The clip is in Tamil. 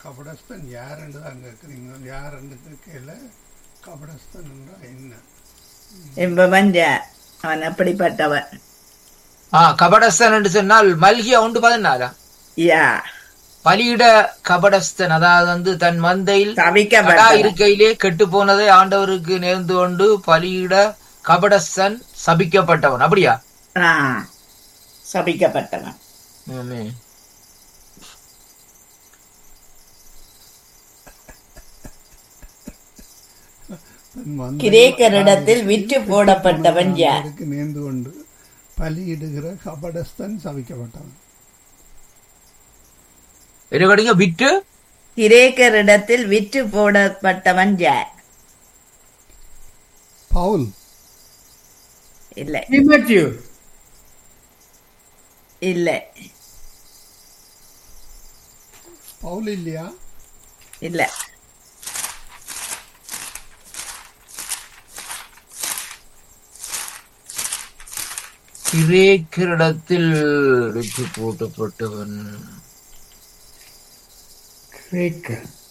கபடஸ்தன் யாருன்னு தான் கேட்குறீங்க யாருன்னு கேட்கல கபடஸ்தன் என்றால் என்ன என்பவன் யார் அவன் அப்படிப்பட்டவன் ஆ கபடஸ்தன் என்று சொன்னால் மல்கியா உண்டு பதினாலா யா பலியிட கபடஸ்தன் அதாவது வந்து தன் மந்தையில் கடா தவிக்கப்பட்டவன் இருக்கையிலே கெட்டு போனதை ஆண்டவருக்கு நேர்ந்து கொண்டு பலியிட கபடஸ்தன் சபிக்கப்பட்டவன் அப்படியா ஆ சபிக்கப்பட்டவன் ஆமென். தன் மந்தையில் கிரேக்கரிடத்தில் விற்று போடப்பட்டவன் யார் ஆண்டவருக்கு நேர்ந்து கொண்டு பலியிடுகிற கபடஸ்தன் சபிக்கப்பட்டவன் இருபடிங்க விட்டு கிரேக்கரிடத்தில் விற்று போடப்பட்டவன் யார் பவுல் இல்லை Matthew. இல்லை பவுல் இல்லையா இல்லை கிரேக்கரிடத்தில் விட்டு போட்டப்பட்டவன் கிரேக்க